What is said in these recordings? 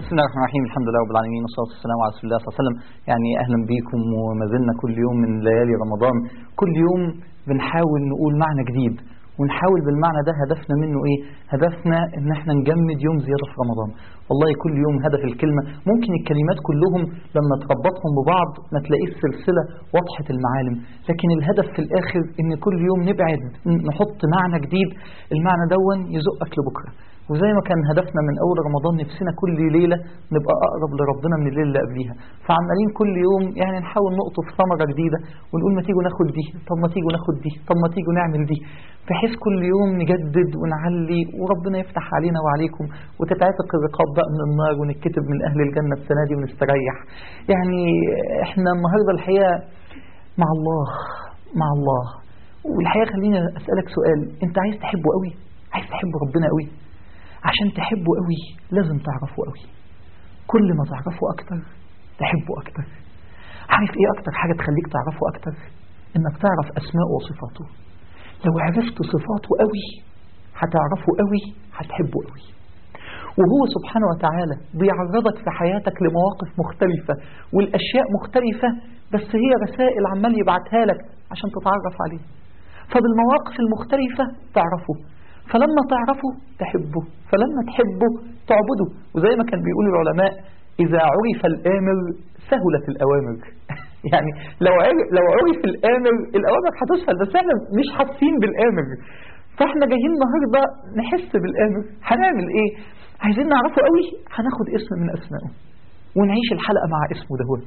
بسم الله الرحمن الرحيم الحمد لله رب العالمين والصلاه والسلام على رسول الله صلى الله عليه وسلم يعني اهلا بيكم وما زلنا كل يوم من ليالي رمضان كل يوم بنحاول نقول معنى جديد ونحاول بالمعنى ده هدفنا منه ايه هدفنا ان احنا نجمد يوم زياده في رمضان والله كل يوم هدف الكلمه ممكن الكلمات كلهم لما تربطهم ببعض ما تلاقيش سلسله واضحه المعالم لكن الهدف في الاخر ان كل يوم نبعد نحط معنى جديد المعنى دون يزقك لبكره وزي ما كان هدفنا من اول رمضان نفسنا كل ليله نبقى اقرب لربنا من الليله اللي قبليها فعمالين كل يوم يعني نحاول نقطف ثمره جديده ونقول ما تيجوا ناخد دي طب ما تيجوا ناخد دي طب ما تيجوا نعمل دي بحيث كل يوم نجدد ونعلي وربنا يفتح علينا وعليكم وتتعتق الرقاب بقى من النار ونتكتب من اهل الجنه السنه دي ونستريح يعني احنا النهارده الحقيقه مع الله مع الله والحقيقه خليني اسالك سؤال انت عايز تحبه قوي عايز تحب ربنا قوي عشان تحبه قوي لازم تعرفه قوي كل ما تعرفه اكتر تحبه اكتر عارف ايه اكتر حاجة تخليك تعرفه اكتر انك تعرف اسماءه وصفاته لو عرفت صفاته قوي هتعرفه قوي هتحبه قوي وهو سبحانه وتعالى بيعرضك في حياتك لمواقف مختلفة والأشياء مختلفة بس هي رسائل عمال يبعتها لك عشان تتعرف عليه فبالمواقف المختلفة تعرفه فلما تعرفه تحبه فلما تحبه تعبده وزي ما كان بيقول العلماء إذا عرف الآمر سهلت الأوامر يعني لو عرف, لو عرف الآمر الأوامر هتسهل بس احنا مش حاسين بالآمر فاحنا جايين النهارده نحس بالآمر هنعمل ايه عايزين نعرفه قوي هناخد اسم من أسمائه ونعيش الحلقة مع اسمه دهون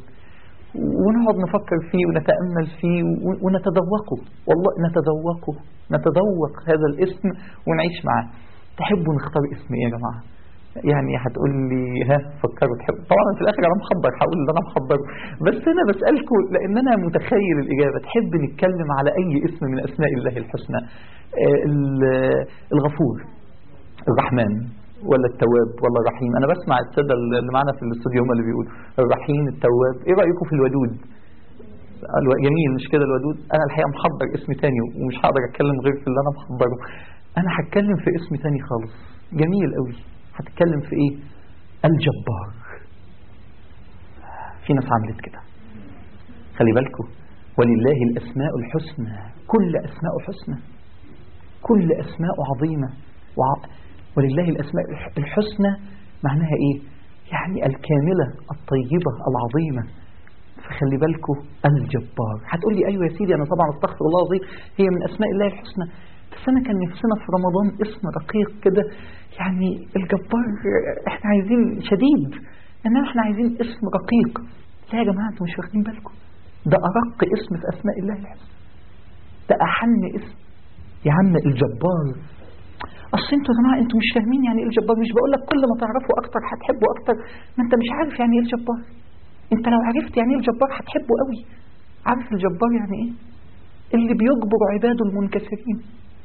ونقعد نفكر فيه ونتأمل فيه ونتذوقه والله نتذوقه نتذوق هذا الاسم ونعيش معاه تحبوا نختار اسم ايه يا جماعة يعني هتقول لي ها فكروا تحبوا طبعا في الاخر انا محضر هقول اللي انا محضره بس انا بسالكم لان انا متخيل الاجابه تحب نتكلم على اي اسم من اسماء الله الحسنى الغفور الرحمن ولا التواب ولا الرحيم انا بسمع الساده اللي معانا في الاستوديو هم اللي بيقولوا الرحيم التواب ايه رايكم في الودود جميل مش كده الودود انا الحقيقه محضر اسم تاني ومش هقدر اتكلم غير في اللي انا محضره انا هتكلم في اسم تاني خالص جميل قوي هتكلم في ايه الجبار في ناس عملت كده خلي بالكم ولله الاسماء الحسنى كل اسماء حسنى كل اسماء عظيمه وع... ولله الأسماء الحسنى معناها إيه؟ يعني الكاملة الطيبة العظيمة فخلي بالكم الجبار هتقول لي أيوة يا سيدي أنا طبعا استغفر الله العظيم هي من أسماء الله الحسنى بس أنا كان نفسنا في رمضان اسم رقيق كده يعني الجبار إحنا عايزين شديد إنما إحنا عايزين اسم رقيق لا يا جماعة أنتوا مش واخدين بالكم ده أرق اسم في أسماء الله الحسنى ده أحن اسم يا عم الجبار اصل انتوا يا جماعه انتوا مش فاهمين يعني ايه الجبار مش بقول لك كل ما تعرفه اكتر هتحبه اكتر ما انت مش عارف يعني ايه الجبار انت لو عرفت يعني ايه الجبار هتحبه قوي عارف الجبار يعني ايه اللي بيجبر عباده المنكسرين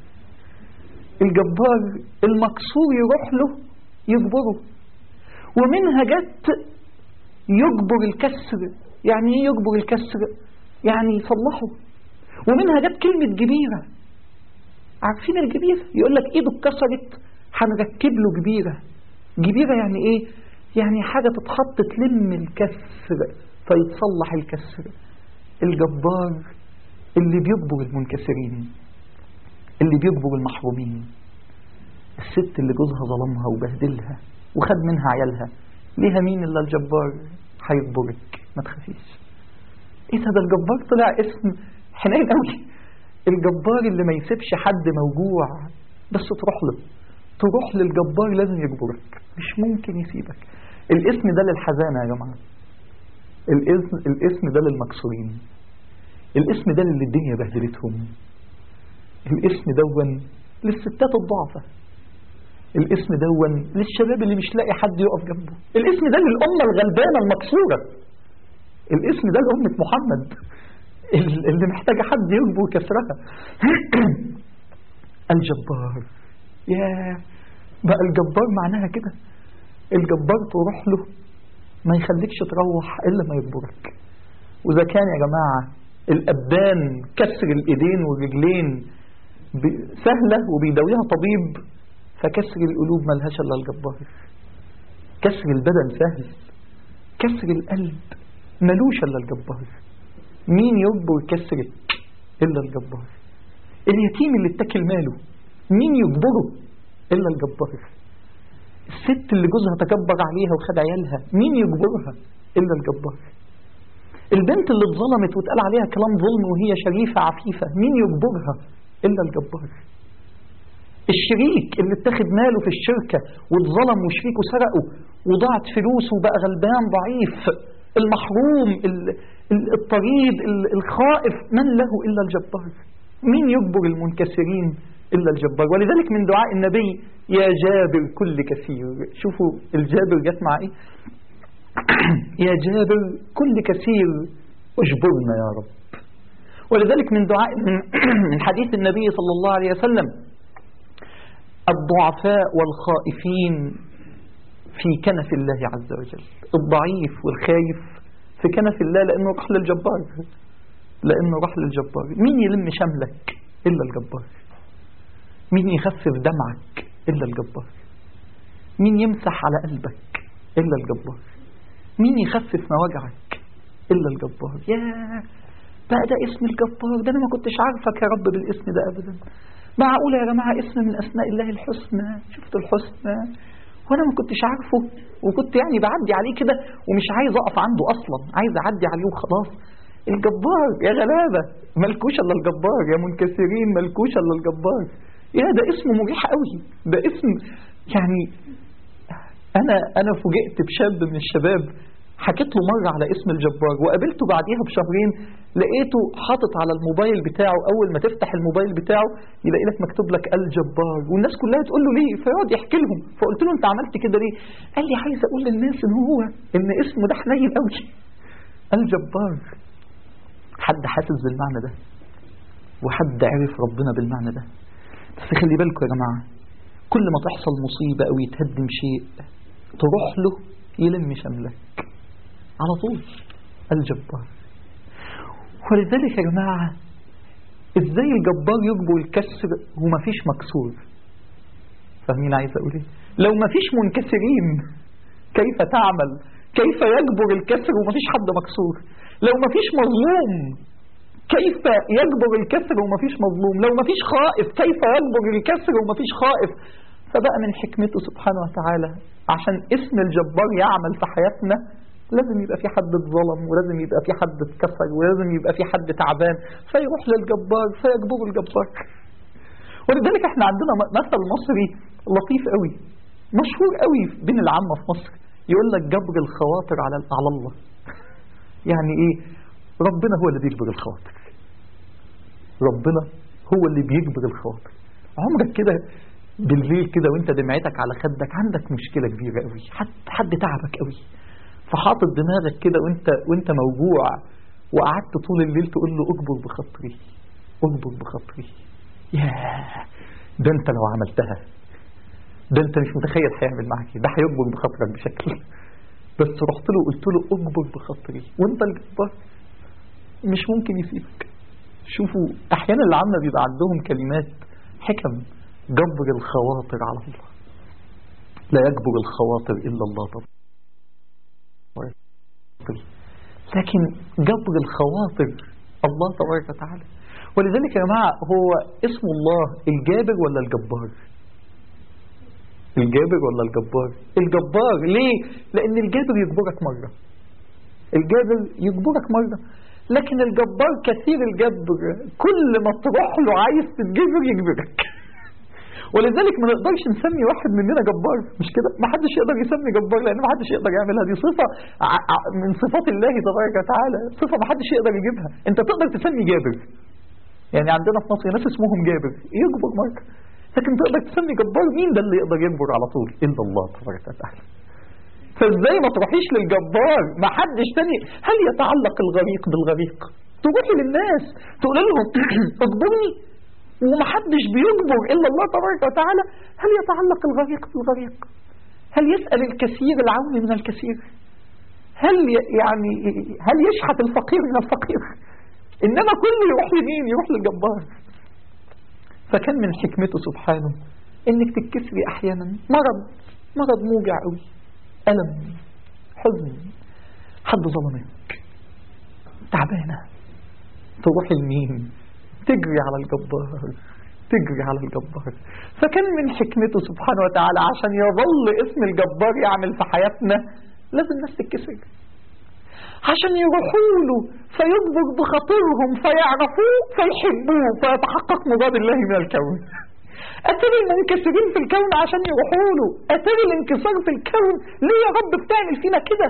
الجبار المكسور يروح له يجبره ومنها جت يجبر الكسر يعني ايه يجبر الكسر يعني يصلحه ومنها جت كلمه جبيره عارفين الجبيرة يقول لك ايده اتكسرت هنركب له جبيرة جبيرة يعني ايه يعني حاجة تتحط تلم الكسر فيتصلح الكسر الجبار اللي بيجبر المنكسرين اللي بيجبر المحرومين الست اللي جوزها ظلمها وبهدلها وخد منها عيالها ليها مين الا الجبار هيجبرك ما تخافيش ايه ده الجبار طلع اسم حنين قوي الجبار اللي ما يسيبش حد موجوع بس تروح له تروح للجبار لازم يجبرك مش ممكن يسيبك الاسم ده للحزانة يا جماعة الاسم, الاسم ده للمكسورين الاسم ده للي الدنيا بهدلتهم الاسم دون للستات الضعفة الاسم دون للشباب اللي مش لاقي حد يقف جنبه الاسم ده للأمة الغلبانة المكسورة الاسم ده لأمة محمد اللي محتاجة حد يجبر كسرها الجبار يا بقى الجبار معناها كده الجبار تروح له ما يخليكش تروح إلا ما يجبرك وإذا كان يا جماعة الأبدان كسر الإيدين والرجلين سهلة وبيداويها طبيب فكسر القلوب ملهاش إلا الجبار كسر البدن سهل كسر القلب ملوش إلا الجبار مين يجبر كسرك إلا الجبار اليتيم اللي اتكل ماله مين يجبره إلا الجبار الست اللي جوزها تكبر عليها وخد عيالها مين يجبرها إلا الجبار البنت اللي اتظلمت واتقال عليها كلام ظلم وهي شريفة عفيفة مين يجبرها إلا الجبار الشريك اللي اتخذ ماله في الشركة واتظلم وشريكه سرقه وضاعت فلوسه وبقى غلبان ضعيف المحروم الطريد الخائف من له إلا الجبار مين يجبر المنكسرين إلا الجبار ولذلك من دعاء النبي يا جابر كل كثير شوفوا الجابر جت مع ايه يا جابر كل كثير اجبرنا يا رب ولذلك من دعاء من حديث النبي صلى الله عليه وسلم الضعفاء والخائفين في كنف الله عز وجل الضعيف والخايف في كنف الله لأنه راح للجبار لأنه راح للجبار مين يلم شملك إلا الجبار مين يخفف دمعك إلا الجبار مين يمسح على قلبك إلا الجبار مين يخفف مواجعك إلا الجبار يا بقى ده اسم الجبار ده أنا ما كنتش عارفك يا رب بالاسم ده أبدا معقولة يا جماعة اسم من أسماء الله الحسنى شفت الحسنى وأنا ما كنتش عارفه وكنت يعني بعدي عليه كده ومش عايز أقف عنده أصلا عايز أعدي عليه وخلاص الجبار يا غلابة ملكوش إلا الجبار يا منكسرين ملكوش إلا الجبار يا ده اسم مريح قوي ده اسم يعني أنا أنا فوجئت بشاب من الشباب حكيت له مرة على اسم الجبار وقابلته بعديها بشهرين لقيته حاطط على الموبايل بتاعه أول ما تفتح الموبايل بتاعه يلاقي لك مكتوب لك الجبار والناس كلها تقول له ليه فيقعد يحكي لهم فقلت له أنت عملت كده ليه قال لي عايز أقول للناس إن هو إن اسمه ده حنين قوي الجبار حد حاسس بالمعنى ده وحد عرف ربنا بالمعنى ده بس خلي بالكم يا جماعة كل ما تحصل مصيبة أو يتهدم شيء تروح له يلم شملك على طول الجبار ولذلك يا جماعة ازاي الجبار يجبر الكسر ومفيش مكسور فاهمين عايز اقول ايه لو مفيش منكسرين كيف تعمل كيف يجبر الكسر ومفيش حد مكسور لو مفيش مظلوم كيف يجبر الكسر ومفيش مظلوم لو مفيش خائف كيف يجبر الكسر ومفيش خائف فبقى من حكمته سبحانه وتعالى عشان اسم الجبار يعمل في حياتنا لازم يبقى في حد اتظلم ولازم يبقى في حد اتكسر ولازم يبقى في حد تعبان فيروح للجبار فيجبره الجبار ولذلك احنا عندنا مثل مصري لطيف قوي مشهور قوي بين العامة في مصر يقول لك جبر الخواطر على على الله يعني ايه ربنا هو اللي بيجبر الخواطر ربنا هو اللي بيجبر الخواطر عمرك كده بالليل كده وانت دمعتك على خدك عندك مشكلة كبيرة قوي حد, حد تعبك قوي فحاطط دماغك كده وانت وانت موجوع وقعدت طول الليل تقول له اجبر بخاطري اجبر بخاطري ياه ده انت لو عملتها ده انت مش متخيل هيعمل معاك ده هيجبر بخاطرك بشكل بس رحت له وقلت له اجبر بخاطري وانت الجبار مش ممكن يسيبك شوفوا احيانا العامة بيبقى عندهم كلمات حكم جبر الخواطر على الله لا يجبر الخواطر الا الله طبعا لكن جبر الخواطر الله تبارك وتعالى ولذلك يا جماعة هو اسم الله الجابر ولا الجبار الجابر ولا الجبار الجبار ليه لأن الجابر يجبرك مرة الجابر يجبرك مرة لكن الجبار كثير الجبر كل ما تروح له عايز تتجبر يجبرك ولذلك ما نقدرش نسمي واحد مننا جبار مش كده ما حدش يقدر يسمي جبار لان ما حدش يقدر يعملها دي صفة من صفات الله تبارك وتعالى صفة ما حدش يقدر يجيبها انت تقدر تسمي جابر يعني عندنا في مصر ناس اسمهم جابر يجبر مرة لكن تقدر تسمي جبار مين ده اللي يقدر يجبر على طول الا الله تبارك وتعالى فازاي ما تروحيش للجبار ما حدش تاني هل يتعلق الغريق بالغريق تروحي للناس تقول لهم اجبرني ومحدش بيجبر إلا الله تبارك وتعالى هل يتعلق الغريق بالغريق هل يسأل الكثير العون من الكثير هل يعني هل يشحت الفقير من الفقير إنما كل يروح لمين يروح للجبار فكان من حكمته سبحانه إنك تتكسري أحيانا مرض مرض موجع قوي ألم حزن حد ظلمك تعبانة تروح لمين تجري على الجبار تجري على الجبار فكان من حكمته سبحانه وتعالى عشان يظل اسم الجبار يعمل في حياتنا لازم الناس تتكسر عشان يروحوا له فيجبر بخاطرهم فيعرفوه فيحبوه فيتحقق مراد الله من الكون أتري المنكسرين في الكون عشان يروحوا له أتري الانكسار في الكون ليه يا رب بتعمل فينا كده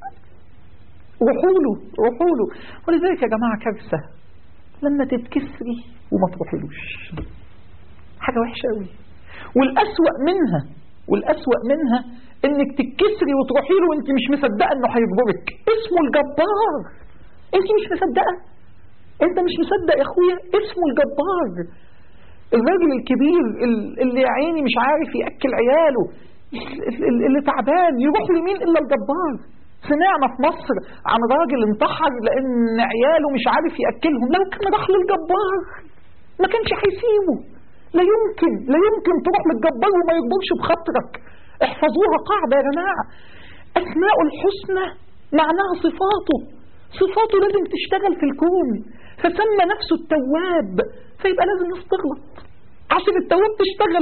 روحوا له روحوا له ولذلك يا جماعة كارثة لما تتكسري وما تروحيلوش حاجة وحشة قوي والأسوأ منها والأسوأ منها انك تتكسري وتروحي له وانت مش مصدقه انه هيجبرك اسمه الجبار انت مش مصدقه انت مش مصدق يا اخويا اسمه الجبار الراجل الكبير اللي يا عيني مش عارف ياكل عياله اللي تعبان يروح لمين الا الجبار سمعنا في مصر عن راجل انتحر لان عياله مش عارف ياكلهم لو كان راح للجبار ما كانش هيسيبه لا يمكن لا يمكن تروح للجبار وما يكبرش بخاطرك احفظوها قاعدة يا جماعة أسماء الحسنى معناها صفاته صفاته لازم تشتغل في الكون فسمى نفسه التواب فيبقى لازم الناس تغلط عشان التواب تشتغل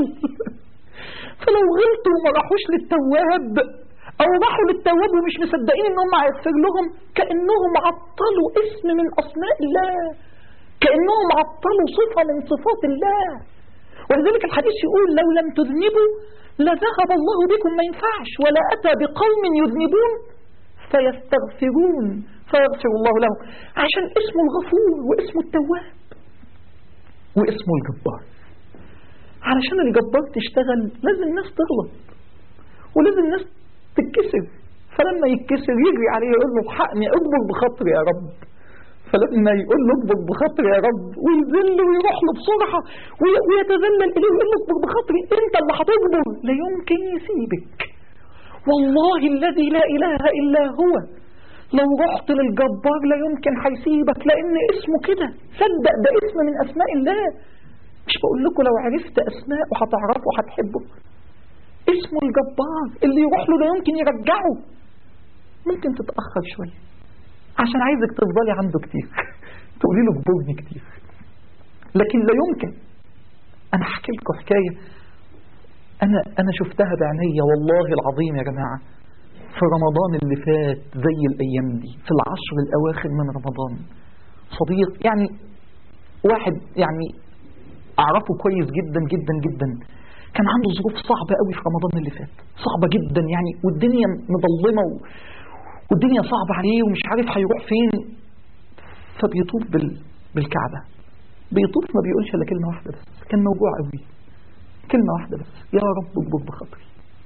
فلو غلطوا وما راحوش للتواب او راحوا للتواب ومش مصدقين انهم هيغفر لهم كانهم عطلوا اسم من اسماء الله كانهم عطلوا صفه من صفات الله ولذلك الحديث يقول لو لم تذنبوا لذهب الله بكم ما ينفعش ولا أتى بقوم يذنبون فيستغفرون فيغفر الله لهم عشان اسمه الغفور واسمه التواب واسمه الجبار علشان الجبار تشتغل لازم الناس تغلط ولازم الناس تتكسر فلما يتكسر يجري عليه يقول له حقني اجبر بخاطري يا رب فلما يقول له اكبر بخاطري يا رب ويذل ويروح له بسرعة ويتذلل إليه ويقول له اكبر بخاطري أنت اللي هتكبر لا يمكن يسيبك والله الذي لا إله إلا هو لو رحت للجبار لا يمكن هيسيبك لأن اسمه كده صدق ده اسم من أسماء الله مش بقول لكم لو عرفت أسماء وهتعرفوا هتحبه اسمه الجبار اللي يروح له لا يمكن يرجعه ممكن تتأخر شوية عشان عايزك تفضلي عنده كتير تقولي له اجبرني كتير لكن لا يمكن انا احكي لكم حكايه انا انا شفتها بعينيا والله العظيم يا جماعه في رمضان اللي فات زي الايام دي في العشر الاواخر من رمضان صديق يعني واحد يعني اعرفه كويس جدا جدا جدا كان عنده ظروف صعبه قوي في رمضان اللي فات صعبه جدا يعني والدنيا مظلمه و... والدنيا صعبة عليه ومش عارف هيروح فين فبيطوف بال... بالكعبة بيطوف ما بيقولش الا كلمة واحدة بس كان موجوع قوي كلمة واحدة بس يا رب اجبر بخاطري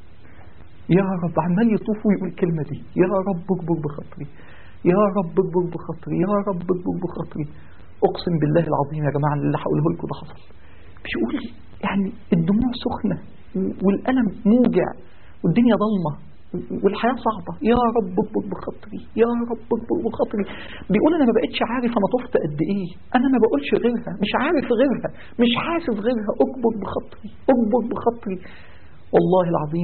يا رب عمال يطوف ويقول الكلمة دي يا رب اجبر بخاطري يا رب اجبر بخاطري يا رب اجبر بخاطري اقسم بالله العظيم يا جماعة اللي هقوله لكم ده حصل بيقول يعني الدموع سخنة والألم موجع والدنيا ضلمة والحياة صعبة يا رب اكبر بخاطري يا رب اكبر بخاطري بيقول انا ما بقتش عارف انا طفت قد ايه انا ما بقولش غيرها مش عارف غيرها مش حاسس غيرها اكبر بخاطري اكبر بخاطري والله العظيم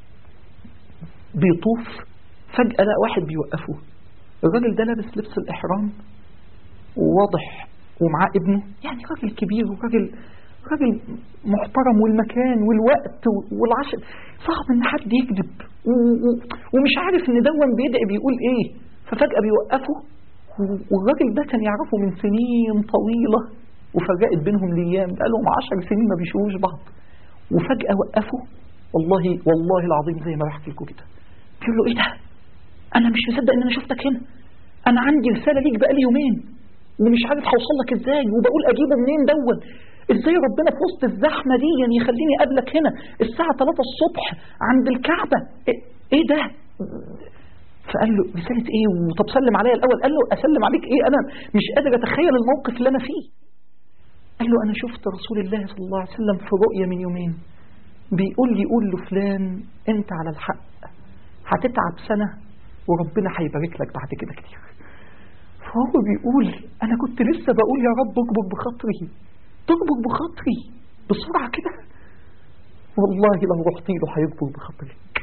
بيطوف فجأة لا واحد بيوقفه الراجل ده لابس لبس الإحرام وواضح ومعاه ابنه يعني راجل كبير وراجل راجل محترم والمكان والوقت والعشر صعب ان حد يكذب ومش عارف ان دون بيدعي بيقول ايه ففجأة بيوقفه والراجل ده كان يعرفه من سنين طويلة وفرقت بينهم الايام بقالهم عشر سنين ما بيشوفوش بعض وفجأة وقفه والله والله العظيم زي ما بحكي لكم كده بيقول له ايه ده انا مش مصدق ان انا شفتك هنا انا عندي رسالة ليك بقالي يومين ومش عارف هوصل لك ازاي وبقول اجيبه منين دون ازاي ربنا في وسط الزحمة دي يعني يخليني اقابلك هنا الساعة 3 الصبح عند الكعبة ايه, إيه ده فقال له رسالة ايه وطب سلم عليا الاول قال له اسلم عليك ايه انا مش قادر اتخيل الموقف اللي انا فيه قال له انا شفت رسول الله صلى الله عليه وسلم في رؤية من يومين بيقول لي قول له فلان انت على الحق هتتعب سنة وربنا هيبارك لك بعد كده كتير فهو بيقول انا كنت لسه بقول يا رب اكبر بخاطري تكبر بخاطري بسرعة كده والله لو رحت له هيكبر بخاطرك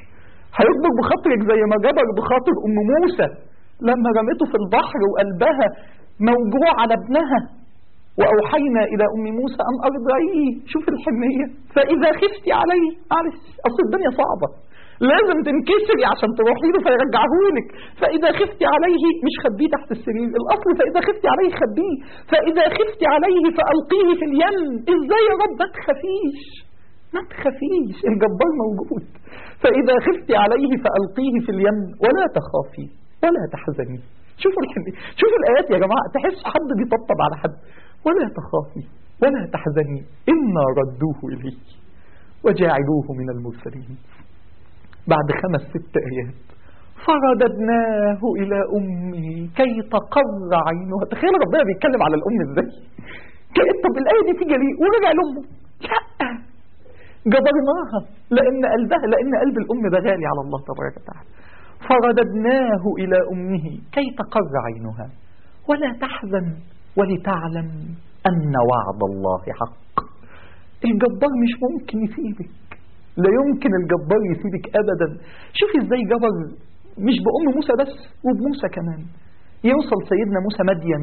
هيكبر بخاطرك زي ما جبر بخاطر ام موسى لما رمته في البحر وقلبها موجوع على ابنها وأوحينا إلى أم موسى أن أرضعيه شوف الحنية فإذا خفتي عليه معلش أصل الدنيا صعبة لازم تنكسري عشان تروحي له فيرجعهولك فإذا خفتي عليه مش خبيه تحت السرير الأصل فإذا خفتي عليه خبيه فإذا خفتي عليه فألقيه في اليم إزاي يا رب ما تخافيش ما تخافيش الجبار موجود فإذا خفتي عليه فألقيه في اليم ولا تخافي ولا تحزني شوفوا الحنية شوفوا الآيات يا جماعة تحس حد بيطبطب على حد ولا تخافي ولا تحزني إنا ردوه إليك وجاعلوه من المرسلين بعد خمس ست آيات فرددناه إلى أمه كي تقر عينها تخيل ربنا بيتكلم على الأم إزاي كي طب الآية دي تيجي ليه ورجع لأمه لا جبرناها لأن قلبها لأن قلب الأم ده غالي على الله تبارك وتعالى فرددناه إلى أمه كي تقر عينها ولا تحزن ولتعلم أن وعد الله حق الجبار مش ممكن يسيبك لا يمكن الجبار يسيبك أبدا شوفي ازاي جبر مش بأم موسى بس وبموسى كمان يوصل سيدنا موسى مدين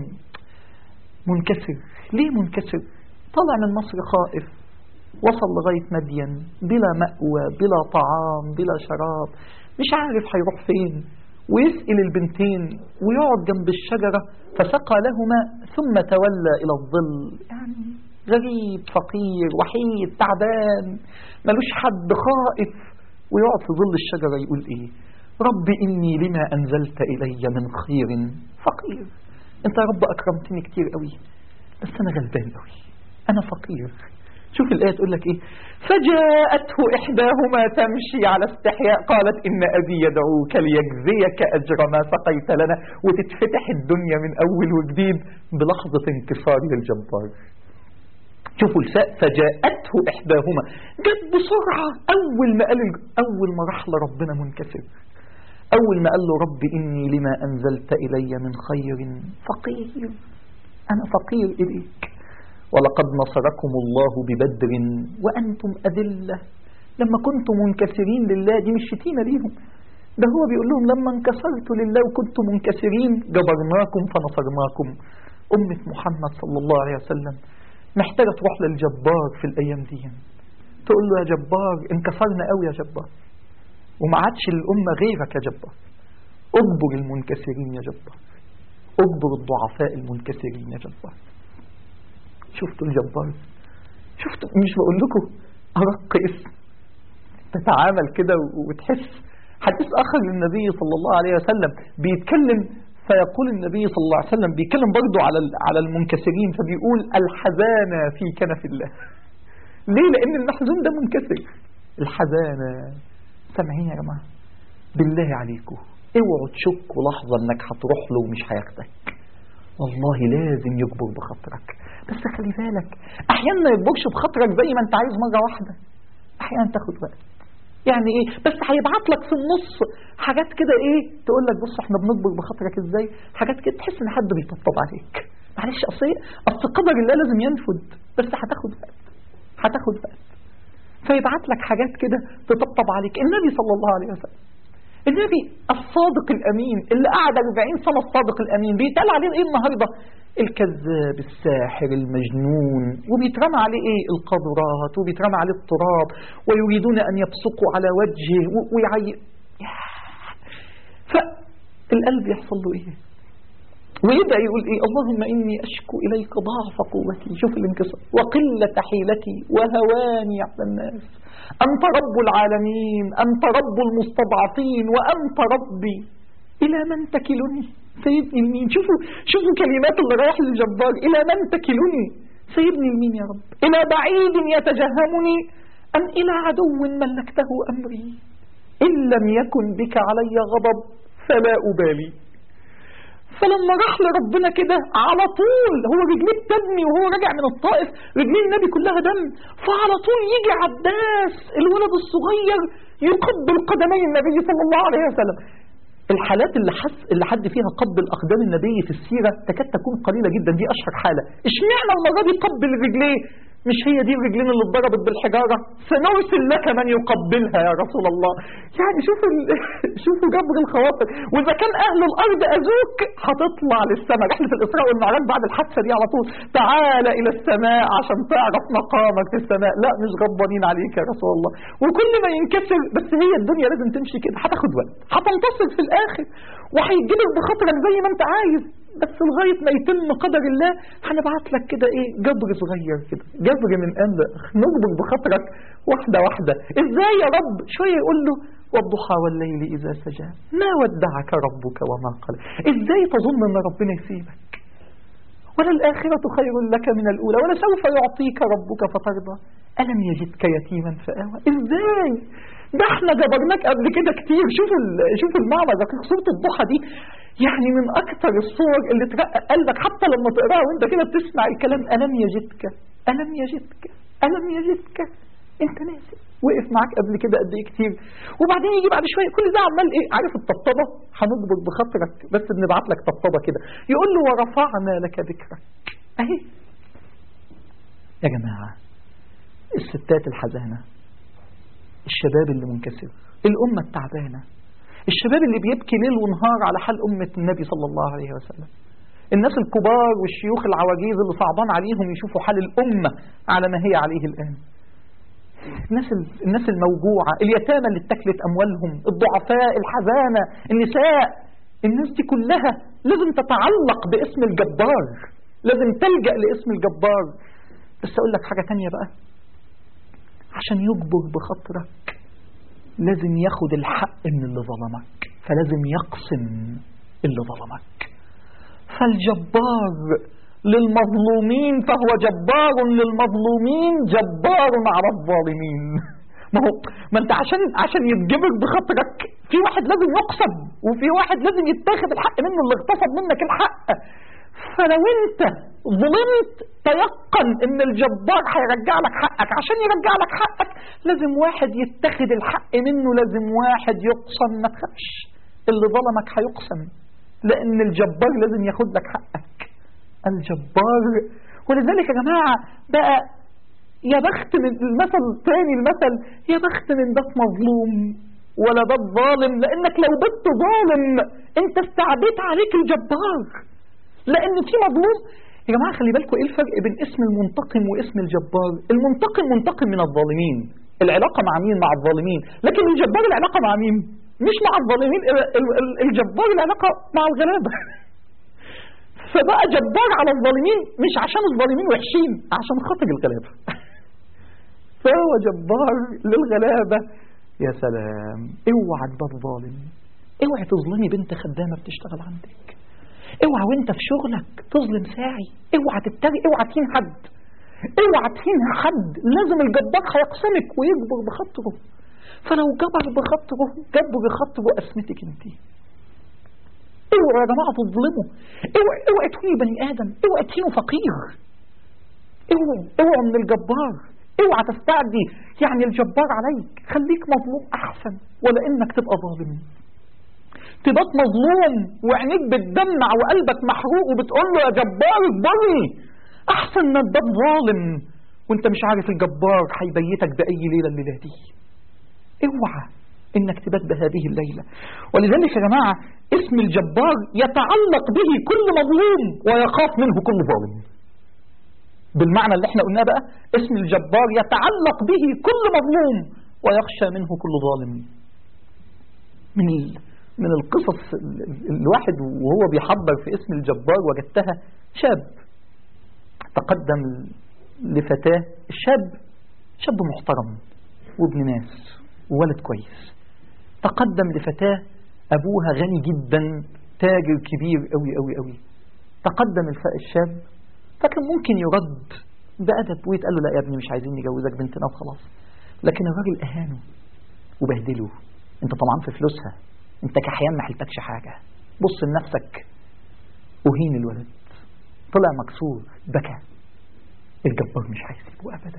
منكسر ليه منكسر طلع من مصر خائف وصل لغاية مدين بلا مأوى بلا طعام بلا شراب مش عارف هيروح فين ويسأل البنتين ويقعد جنب الشجرة فسقى لهما ثم تولى إلى الظل يعني غريب فقير وحيد تعبان ملوش حد خائف ويقعد في ظل الشجرة يقول إيه رب إني لما أنزلت إلي من خير فقير أنت يا رب أكرمتني كتير قوي بس أنا غلبان قوي أنا فقير شوف الآية تقول لك إيه فجاءته إحداهما تمشي على استحياء قالت إن أبي يدعوك ليجزيك أجر ما سقيت لنا وتتفتح الدنيا من أول وجديد بلحظة انكسار الجبار شوفوا الساء فجاءته إحداهما جت بسرعة أول ما قال أول ما راح لربنا منكسر أول ما قال له رب إني لما أنزلت إلي من خير فقير أنا فقير إليك ولقد نصركم الله ببدر وأنتم أذلة لما كنتم منكسرين لله دي مش شتيمة ليهم ده هو بيقول لهم لما انكسرت لله وكنتم منكسرين جبرناكم فنصرناكم أمة محمد صلى الله عليه وسلم محتاجة تروح للجبار في الأيام دي تقول له يا جبار انكسرنا قوي يا جبار وما عادش الأمة غيرك يا جبار اجبر المنكسرين يا جبار اجبر الضعفاء المنكسرين يا جبار شفتوا الجبار شفتوا مش بقول لكم أرق اسم تتعامل كده وتحس حديث آخر للنبي صلى الله عليه وسلم بيتكلم فيقول النبي صلى الله عليه وسلم بيتكلم برضه على على المنكسرين فبيقول الحزانة في كنف الله ليه لأن المحزون ده منكسر الحزانة سامعين يا جماعة بالله عليكم اوعوا تشكوا لحظة انك هتروح له ومش هياخدك والله لازم يكبر بخاطرك بس خلي بالك احيانا ما يكبرش بخاطرك زي ما انت عايز مرة واحدة احيانا تاخد وقت يعني ايه بس هيبعت لك في النص حاجات كده ايه تقول لك بص احنا بنكبر بخاطرك ازاي حاجات كده تحس ان حد بيطبطب عليك معلش اصل اصل قدر الله لازم ينفذ بس هتاخد وقت هتاخد وقت فيبعت لك حاجات كده تطبطب عليك النبي صلى الله عليه وسلم النبي الصادق الأمين اللي قعد 40 سنة الصادق الأمين بيتقال عليه إيه النهاردة الكذاب الساحر المجنون وبيترمى عليه إيه القذرات وبيترمى عليه التراب ويريدون أن يبصقوا على وجهه ويعي فالقلب يحصل له إيه ويدعي يقول إيه اللهم إني أشكو إليك ضعف قوتي شوف الانكسار وقلة حيلتي وهواني على الناس أنت رب العالمين أنت رب المستضعفين وأنت ربي إلى من تكلني سيدني المين شوفوا شوفوا كلمات اللي رايح للجبار إلى من تكلني سيدني المين يا رب إلى بعيد يتجهمني أم إلى عدو ملكته أمري إن لم يكن بك علي غضب فلا أبالي فلما راح لربنا كده على طول هو رجليه بتدمي وهو راجع من الطائف رجليه النبي كلها دم فعلى طول يجي عباس الولد الصغير يقبل قدمي النبي صلى الله عليه وسلم الحالات اللي حس اللي حد فيها قبل اقدام النبي في السيره تكاد تكون قليله جدا دي اشهر حاله اشمعنى المره دي قبل رجليه مش هي دي الرجلين اللي اتضربت بالحجارة سنرسل لك من يقبلها يا رسول الله يعني شوفوا ال... شوفوا جبر الخواطر وإذا كان أهل الأرض أذوك هتطلع للسماء رحلة الإسراء والمعراج بعد الحادثة دي على طول تعال إلى السماء عشان تعرف مقامك في السماء لا مش غضبانين عليك يا رسول الله وكل ما ينكسر بس هي الدنيا لازم تمشي كده هتاخد وقت هتنتصر في الآخر وهيجيلك بخاطرك زي ما أنت عايز بس لغاية ما يتم قدر الله هنبعت لك كده ايه جبر صغير كده جبر من آن لآخر نجبر بخاطرك واحدة واحدة ازاي يا رب شوية يقول له والضحى والليل إذا سجى ما ودعك ربك وما قال ازاي تظن ان ربنا يسيبك ولا الآخرة خير لك من الأولى ولا سوف يعطيك ربك فترضى ألم يجدك يتيما فآوى ازاي ده احنا جبرناك قبل كده كتير شوفوا شوفوا المعنى ده سورة الضحى دي يعني من أكثر الصور اللي ترقق قلبك حتى لما تقراها وانت كده بتسمع الكلام ألم يجدك ألم يجدك ألم يجدك انت ناسي وقف معاك قبل كده قد ايه كتير وبعدين يجي بعد شويه كل ده عمال ايه عارف الطبطبه هنضبط بخاطرك بس بنبعت لك طبطبه كده يقول له ورفعنا لك ذكرك اهي يا جماعه الستات الحزانه الشباب اللي منكسر الامه التعبانه الشباب اللي بيبكي ليل ونهار على حال أمة النبي صلى الله عليه وسلم الناس الكبار والشيوخ العواجيز اللي صعبان عليهم يشوفوا حال الأمة على ما هي عليه الآن الناس الناس الموجوعة اليتامى اللي اتكلت أموالهم الضعفاء الحزانة النساء الناس دي كلها لازم تتعلق باسم الجبار لازم تلجأ لاسم الجبار بس أقول لك حاجة تانية بقى عشان يجبر بخاطرك لازم ياخد الحق من اللي ظلمك فلازم يقسم اللي ظلمك فالجبار للمظلومين فهو جبار للمظلومين جبار على الظالمين ما هو ما انت عشان عشان يتجبر بخاطرك في واحد لازم يقسم وفي واحد لازم يتاخد الحق منه اللي اغتصب منك الحق فلو انت ظلمت تيقن ان الجبار هيرجع لك حقك عشان يرجع لك حقك لازم واحد يتخذ الحق منه لازم واحد يقسم ما تخافش اللي ظلمك هيقسم لان الجبار لازم ياخد لك حقك الجبار ولذلك يا جماعة بقى يا بخت من المثل تاني المثل يا بخت من ده مظلوم ولا ده ظالم لانك لو بت ظالم انت استعديت عليك الجبار لان في مظلوم يا جماعة خلي بالكم ايه الفرق بين اسم المنتقم واسم الجبار المنتقم منتقم من الظالمين العلاقة مع مين مع الظالمين لكن الجبار العلاقة مع مين مش مع الظالمين الجبار العلاقة مع الغلابة فبقى جبار على الظالمين مش عشان الظالمين وحشين عشان خاطر الغلابة فهو جبار للغلابة يا سلام اوعى تبقى ظالم اوعى تظلمي بنت خدامة بتشتغل عندك اوعى وانت في شغلك تظلم ساعي اوعى تتري اوعى تهين حد اوعى تهين حد لازم الجبار هيقسمك ويجبر بخاطره فلو جبر بخاطره جبر بخاطره اسمتك انت اوعى يا جماعه تظلموا اوعى اوعى تهينوا بني ادم اوعى تهينوا فقير اوعى اوعى من الجبار اوعى تستعدي يعني الجبار عليك خليك مظلوم احسن ولا انك تبقى ظالم تبقى مظلوم وعينيك بتدمع وقلبك محروق وبتقول له يا جبار اجبرني احسن ما تبقى ظالم وانت مش عارف الجبار هيبيتك باي ليله الليله دي اوعى انك تبات بهذه الليله ولذلك يا جماعه اسم الجبار يتعلق به كل مظلوم ويخاف منه كل ظالم بالمعنى اللي احنا قلناه بقى اسم الجبار يتعلق به كل مظلوم ويخشى منه كل ظالم من ال... من القصص الواحد وهو بيحضر في اسم الجبار وجدتها شاب تقدم لفتاة الشاب شاب محترم وابن ناس وولد كويس تقدم لفتاة أبوها غني جدا تاجر كبير قوي قوي قوي تقدم الشاب فكان ممكن يرد بأدب ويتقال له لا يا ابني مش عايزين نجوزك بنتنا وخلاص لكن الراجل أهانه وبهدله انت طبعا في فلوسها انت كحيان ما حلتكش حاجة بص لنفسك أهين الولد طلع مكسور بكى الجبار مش هيسيبه أبدا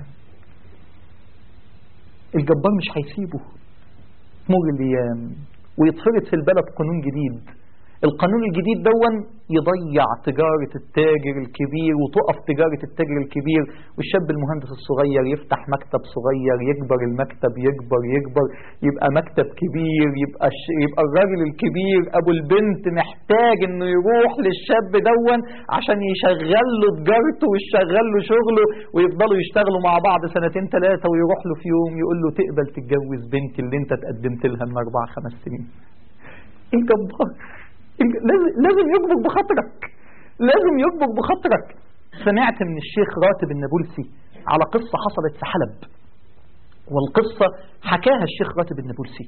الجبار مش هيسيبه مر الأيام ويتفرض في البلد قانون جديد القانون الجديد دون يضيع تجارة التاجر الكبير وتقف تجارة التاجر الكبير والشاب المهندس الصغير يفتح مكتب صغير يكبر المكتب يكبر يكبر يبقى مكتب كبير يبقى الش... يبقى الراجل الكبير ابو البنت محتاج انه يروح للشاب دون عشان يشغل له تجارته ويشغل له شغله ويفضلوا يشتغلوا مع بعض سنتين ثلاثة ويروح له في يوم يقول له تقبل تتجوز بنتي اللي انت تقدمت لها من اربع خمس سنين ايه جبار لازم لازم يجبر بخاطرك لازم يجبر بخاطرك سمعت من الشيخ راتب النابلسي على قصة حصلت في حلب والقصة حكاها الشيخ راتب النابلسي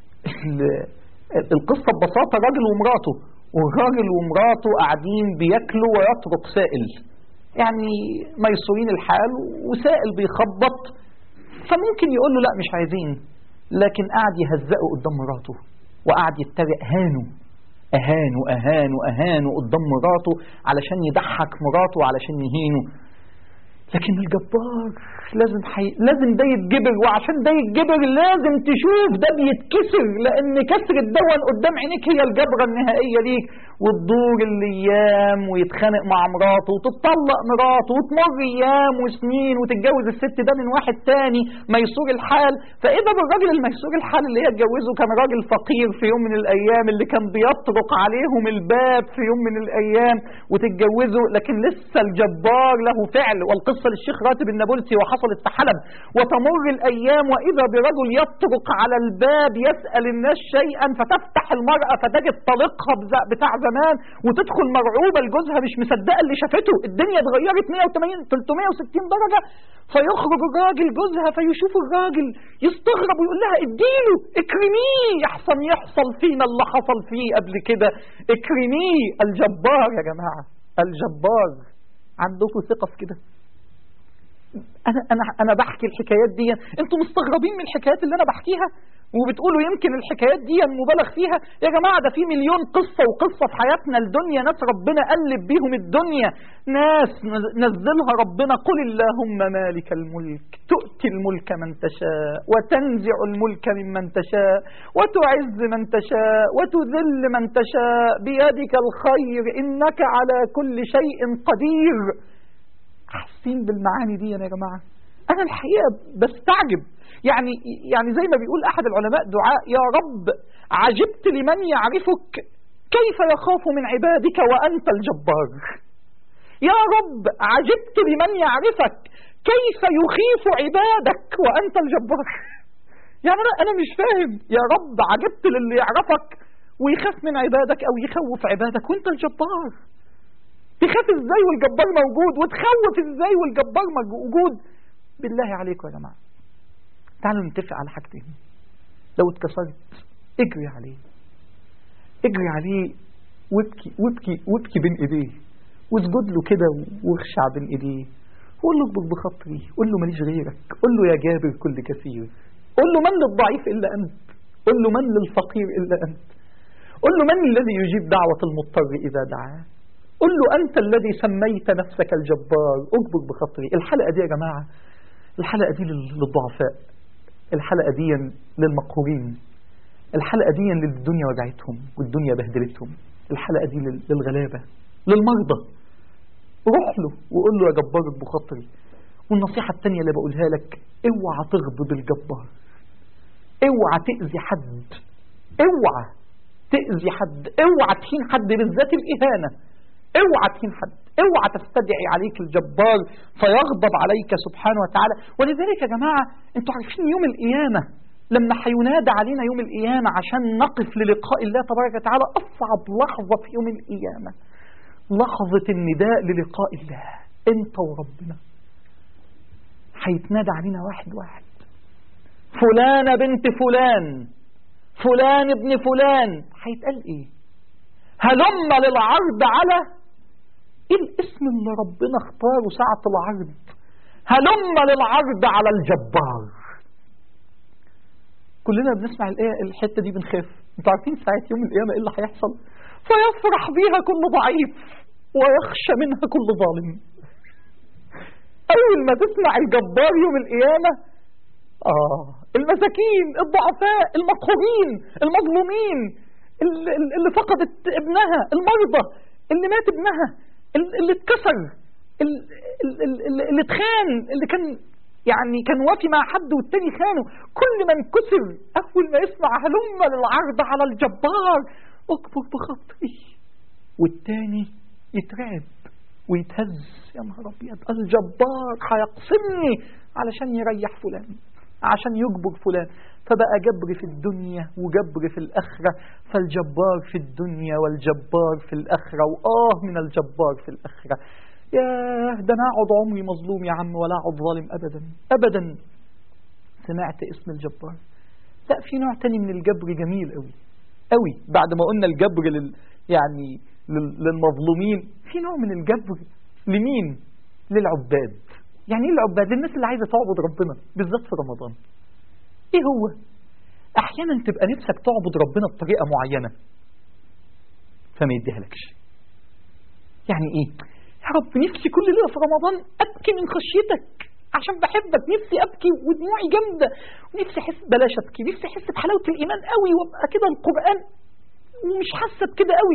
القصة ببساطة راجل ومراته والراجل ومراته قاعدين بياكلوا ويترك سائل يعني ميسورين الحال وسائل بيخبط فممكن يقول له لا مش عايزين لكن قاعد يهزقه قدام مراته وقعد يتريق هانه أهان وأهان وأهان قدام مراته علشان يضحك مراته وعلشان يهينه لكن الجبار لازم حي... لازم ده يتجبر وعشان ده يتجبر لازم تشوف ده بيتكسر لان كسر الدون قدام عينيك هي الجبره النهائيه ليك وتدور الايام ويتخانق مع مراته وتطلق مراته وتمر ايام وسنين وتتجوز الست ده من واحد تاني ميسور الحال فاذا بالراجل الميسور الحال اللي هي اتجوزه كان راجل فقير في يوم من الايام اللي كان بيطرق عليهم الباب في يوم من الايام وتتجوزه لكن لسه الجبار له فعل والقصه للشيخ راتب النابلسي وحصلت في حلب وتمر الايام واذا برجل يطرق على الباب يسال الناس شيئا فتفتح المراه فتجد طليقها بتاع زمان وتدخل مرعوبه لجوزها مش مصدقه اللي شافته الدنيا اتغيرت 180 360 درجه فيخرج الراجل جوزها فيشوف الراجل يستغرب ويقول لها اديله اكرميه يحصل يحصل فينا اللي حصل فيه قبل كده اكرميه الجبار يا جماعه الجبار عندكم ثقه في كده انا انا انا بحكي الحكايات دي انتوا مستغربين من الحكايات اللي انا بحكيها وبتقولوا يمكن الحكايات دي مبالغ فيها يا جماعه ده في مليون قصه وقصه في حياتنا الدنيا ناس ربنا قلب بيهم الدنيا ناس نزلها ربنا قل اللهم مالك الملك تؤتي الملك من تشاء وتنزع الملك ممن تشاء وتعز من تشاء وتذل من تشاء بيدك الخير انك على كل شيء قدير حاسين بالمعاني دي يا جماعه انا الحقيقه بستعجب يعني يعني زي ما بيقول احد العلماء دعاء يا رب عجبت لمن يعرفك كيف يخاف من عبادك وانت الجبار يا رب عجبت لمن يعرفك كيف يخيف عبادك وانت الجبار يعني انا انا مش فاهم يا رب عجبت للي يعرفك ويخاف من عبادك او يخوف عبادك وانت الجبار تخاف ازاي والجبار موجود وتخوف ازاي والجبار موجود بالله عليكم يا جماعه تعالوا نتفق على حاجتين لو اتكسرت اجري عليه اجري عليه وابكي وابكي وابكي بين ايديه واسجد له كده واخشع بين ايديه قول له اكبر بخاطري قول له ماليش غيرك قول له يا جابر كل كثير قول له من للضعيف الا انت قول له من للفقير الا انت قل له من الذي يجيب دعوة المضطر إذا دعاه قل له أنت الذي سميت نفسك الجبار أكبر بخاطري الحلقة دي يا جماعة الحلقة دي للضعفاء الحلقة دي للمقهورين الحلقة دي للدنيا وجعتهم والدنيا بهدلتهم الحلقة دي للغلابة للمرضى روح له وقول له يا جبار بخاطري والنصيحة التانية اللي بقولها لك اوعى تغضب الجبار اوعى تأذي حد اوعى تأذي حد اوعى تهين حد بالذات الإهانة اوعى تهين حد اوعى تستدعي عليك الجبار فيغضب عليك سبحانه وتعالى ولذلك يا جماعة انتوا عارفين يوم القيامة لما هينادى علينا يوم القيامة عشان نقف للقاء الله تبارك وتعالى أصعب لحظة في يوم القيامة لحظة النداء للقاء الله انت وربنا هيتنادى علينا واحد واحد فلانة بنت فلان فلان ابن فلان هيتقال ايه هلم للعرض على ايه الاسم اللي ربنا اختاره ساعة العرض هلم للعرض على الجبار كلنا بنسمع الآية الحتة دي بنخاف انتوا عارفين ساعة يوم القيامة ايه اللي هيحصل فيفرح بيها كل ضعيف ويخشى منها كل ظالم أول ما تسمع الجبار يوم القيامة آه المساكين الضعفاء المقهورين المظلومين اللي اللي فقدت ابنها المرضى اللي مات ابنها ال- اللي اتكسر ال- ال- ال- ال- اللي اتخان اللي كان يعني كان وافي مع حد والتاني خانه كل من كسر أول ما يسمع هلم للعرض على الجبار أكبر بخطري والتاني يترعب ويتهز يا نهار أبيض الجبار هيقسمني علشان يريح فلان عشان يجبر فلان فبقى جبر في الدنيا وجبر في الآخرة فالجبار في الدنيا والجبار في الآخرة وآه من الجبار في الآخرة ياه ده أنا أقعد عمري مظلوم يا عم ولا أقعد ظالم أبدا أبدا سمعت اسم الجبار لا في نوع تاني من الجبر جميل قوي قوي بعد ما قلنا الجبر لل يعني لل- للمظلومين في نوع من الجبر لمين للعباد يعني ايه العباد للناس اللي عايزه تعبد ربنا بالذات في رمضان ايه هو احيانا تبقى نفسك تعبد ربنا بطريقه معينه فما يديها لكش يعني ايه يا رب نفسي كل ليله في رمضان ابكي من خشيتك عشان بحبك نفسي ابكي ودموعي جامده ونفسي احس بلاش ابكي نفسي احس بحلاوه الايمان قوي وابقى كده القران ومش حاسه بكده قوي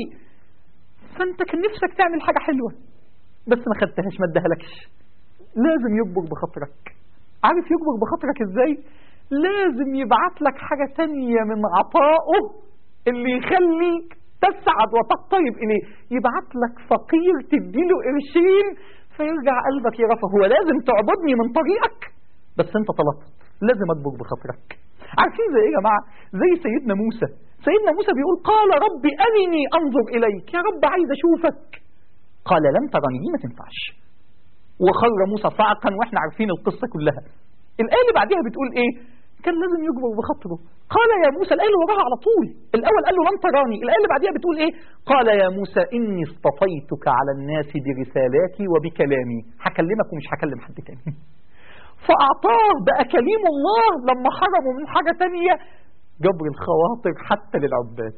فانت كان نفسك تعمل حاجه حلوه بس ما خدتهاش ما ادهالكش لازم يجبر بخاطرك عارف يجبر بخاطرك ازاي لازم يبعت لك حاجة تانية من عطائه اللي يخليك تسعد وتقترب إليه يبعت لك فقير تديله قرشين فيرجع قلبك يرفع هو لازم تعبدني من طريقك بس انت طلبت لازم اجبر بخاطرك عارفين زي ايه يا جماعة زي سيدنا موسى سيدنا موسى بيقول قال ربي أرني أنظر إليك يا رب عايز أشوفك قال لم ترني دي ما تنفعش وخر موسى صعقا واحنا عارفين القصة كلها الآية اللي بعدها بتقول ايه كان لازم يجبر بخاطره قال يا موسى الآية اللي وراها على طول الأول قال له لن تراني الآية اللي بعدها بتقول ايه قال يا موسى إني اصطفيتك على الناس برسالاتي وبكلامي هكلمك ومش هكلم حد تاني فأعطاه بقى كليم الله لما حرمه من حاجة تانية جبر الخواطر حتى للعباد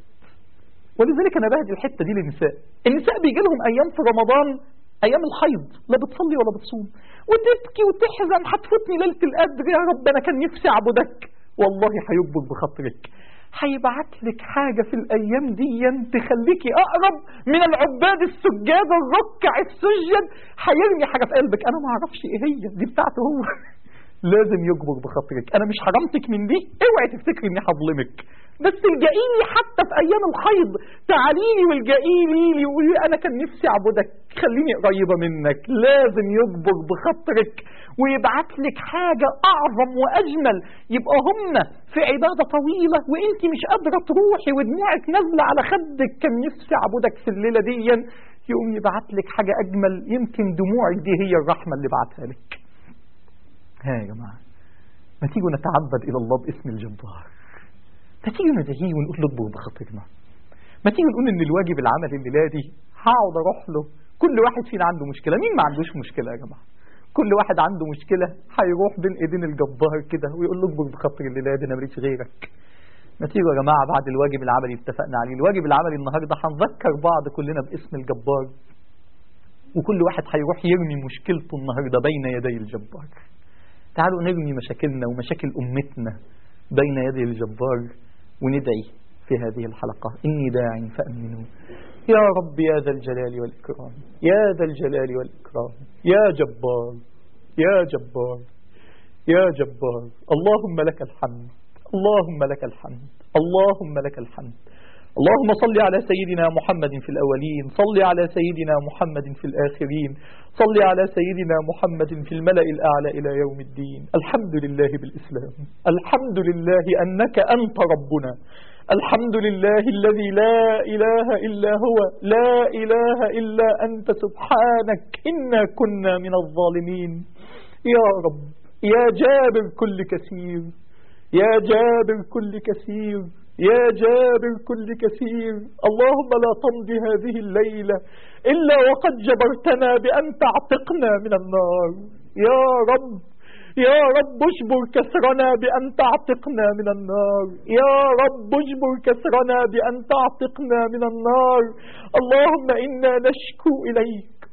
ولذلك أنا بهدي الحتة دي للنساء النساء بيجي لهم أيام في رمضان أيام الحيض لا بتصلي ولا بتصوم وتبكي وتحزن هتفوتني ليلة القدر يا رب أنا كان نفسي أعبدك والله هيجبر بخاطرك هيبعت لك حاجة في الأيام دي تخليكي أقرب من العباد السجاد الركع السجد هيرمي حاجة في قلبك أنا ما أعرفش إيه هي دي بتاعته هو لازم يجبر بخاطرك أنا مش حرمتك من دي اوعي تفتكري إني هظلمك بس الجئيلي حتى في أيام الحيض تعاليلي والجئيلي لي وقولي أنا كان نفسي أعبدك خليني قريبة منك لازم يجبر بخاطرك ويبعت لك حاجة أعظم وأجمل يبقى هم في عبادة طويلة وإنت مش قادرة تروحي ودموعك نازلة على خدك كان نفسي أعبدك في الليلة دي يقوم يبعت لك حاجة أجمل يمكن دموعك دي هي الرحمة اللي بعتها لك ها يا جماعة ما تيجوا نتعبد إلى الله باسم الجبار ما تيجوا ندعيه ونقول له اطبخ بخاطرنا ما تيجوا نقول ان الواجب العمل الليله دي هقعد اروح له كل واحد فينا عنده مشكله مين ما عندوش مشكله يا جماعه كل واحد عنده مشكله هيروح بين ايدين الجبار كده ويقول له اطبخ بخاطر الليله دي انا ماليش غيرك ما تيجوا يا جماعه بعد الواجب العملي اتفقنا عليه الواجب العملي النهارده هنذكر بعض كلنا باسم الجبار وكل واحد هيروح يرمي مشكلته النهارده بين يدي الجبار تعالوا نرمي مشاكلنا ومشاكل امتنا بين يدي الجبار وندعي في هذه الحلقة إني داع فأمنوا يا رب يا ذا الجلال والإكرام يا ذا الجلال والإكرام يا جبار يا جبار يا جبار اللهم لك الحمد اللهم لك الحمد اللهم لك الحمد اللهم صل على سيدنا محمد في الأولين صل على سيدنا محمد في الآخرين صل على سيدنا محمد في الملأ الأعلى إلى يوم الدين الحمد لله بالإسلام الحمد لله أنك أنت ربنا الحمد لله الذي لا إله إلا هو لا إله إلا أنت سبحانك إنا كنا من الظالمين يا رب يا جابر كل كثير يا جابر كل كثير يا جابر كل كثير اللهم لا تمضي هذه الليلة إلا وقد جبرتنا بأن تعتقنا من النار يا رب يا رب اجبر كسرنا بأن تعتقنا من النار يا رب اجبر كسرنا بأن تعتقنا من النار اللهم إنا نشكو إليك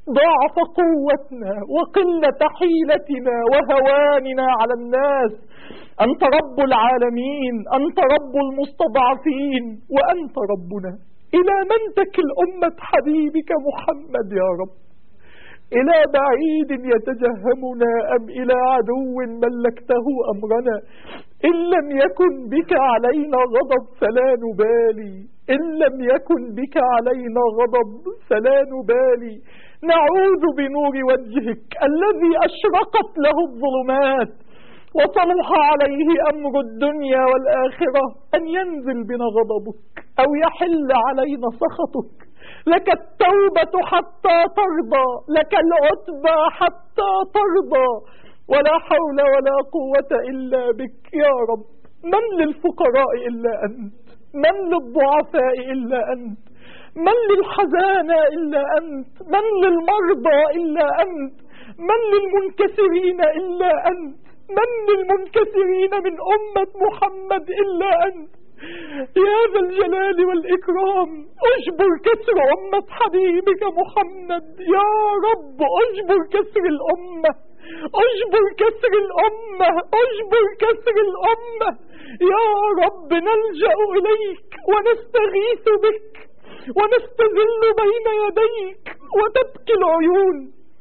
ضعف قوتنا وقلة حيلتنا وهواننا على الناس أنت رب العالمين أنت رب المستضعفين وأنت ربنا إلى من تكل أمة حبيبك محمد يا رب إلى بعيد يتجهمنا أم إلى عدو ملكته أمرنا إن لم يكن بك علينا غضب فلا نبالي إن لم يكن بك علينا غضب فلا نبالي نعوذ بنور وجهك الذي أشرقت له الظلمات وصلح عليه أمر الدنيا والآخرة أن ينزل بنا غضبك أو يحل علينا سخطك لك التوبة حتى ترضى لك العتبى حتى ترضى ولا حول ولا قوة إلا بك يا رب من للفقراء إلا أنت من للضعفاء إلا أنت من للحزانى إلا أنت من للمرضى إلا أنت من للمنكسرين إلا أنت من للمنكسرين من أمة محمد إلا أنت يا ذا الجلال والإكرام أجبر كسر أمة حبيبك محمد يا رب أجبر كسر الأمة أجبر كسر الأمة أجبر كسر الأمة يا رب نلجأ إليك ونستغيث بك ونستذل بين يديك وتبكي العيون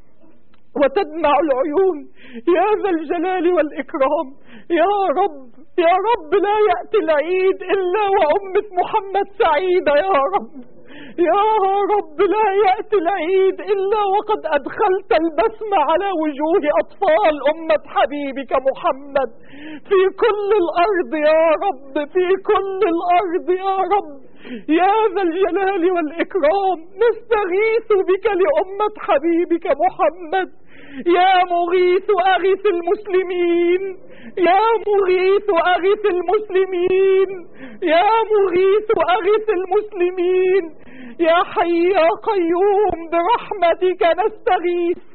وتدمع العيون يا ذا الجلال والإكرام يا رب يا رب لا يأتي العيد إلا وأمة محمد سعيدة يا رب يا رب لا يأتي العيد إلا وقد أدخلت البسم على وجوه أطفال أمة حبيبك محمد في كل الأرض يا رب في كل الأرض يا رب يا ذا الجلال والإكرام نستغيث بك لأمة حبيبك محمد يا مغيث أغث المسلمين يا مغيث أغث المسلمين يا مغيث أغث المسلمين يا حي يا قيوم برحمتك نستغيث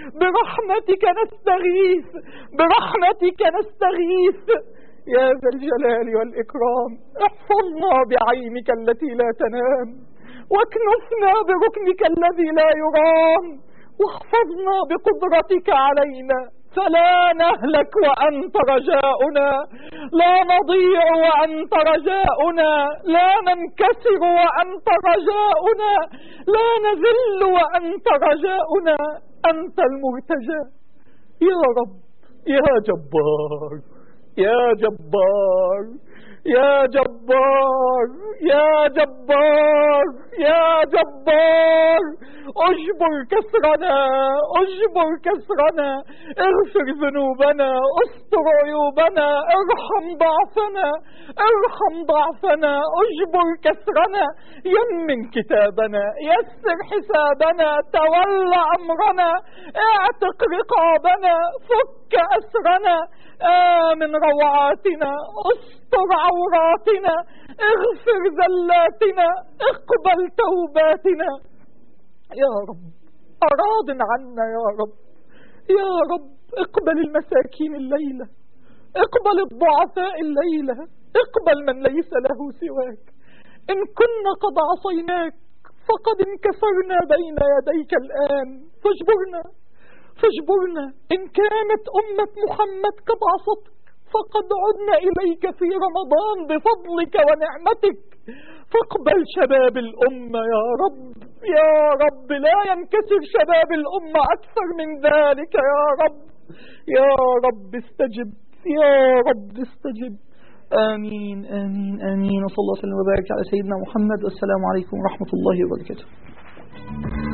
برحمتك نستغيث برحمتك نستغيث يا ذا الجلال والإكرام احفظنا بعينك التي لا تنام واكنفنا بركنك الذي لا يرام واحفظنا بقدرتك علينا فلا نهلك وأنت رجاؤنا لا نضيع وأنت رجاؤنا لا ننكسر وأنت رجاؤنا لا نذل وأنت رجاؤنا أنت المرتجى يا رب يا جبار يا جبار يا جبار يا جبار يا جبار اجبر كسرنا اجبر كسرنا اغفر ذنوبنا استر عيوبنا ارحم ضعفنا ارحم ضعفنا اجبر كسرنا يمن كتابنا يسر حسابنا تول امرنا اعتق رقابنا فك اسرنا آمن روعاتنا استر عوراتنا اغفر ذلاتنا اقبل توباتنا يا رب أراض عنا يا رب يا رب اقبل المساكين الليلة اقبل الضعفاء الليلة اقبل من ليس له سواك إن كنا قد عصيناك فقد انكسرنا بين يديك الآن فاجبرنا فاجبرنا إن كانت أمة محمد قد عصتك فقد عدنا إليك في رمضان بفضلك ونعمتك فاقبل شباب الأمة يا رب يا رب لا ينكسر شباب الأمة أكثر من ذلك يا رب يا رب استجب يا رب استجب آمين آمين آمين وصلى الله وسلم وبارك على سيدنا محمد والسلام عليكم ورحمة الله وبركاته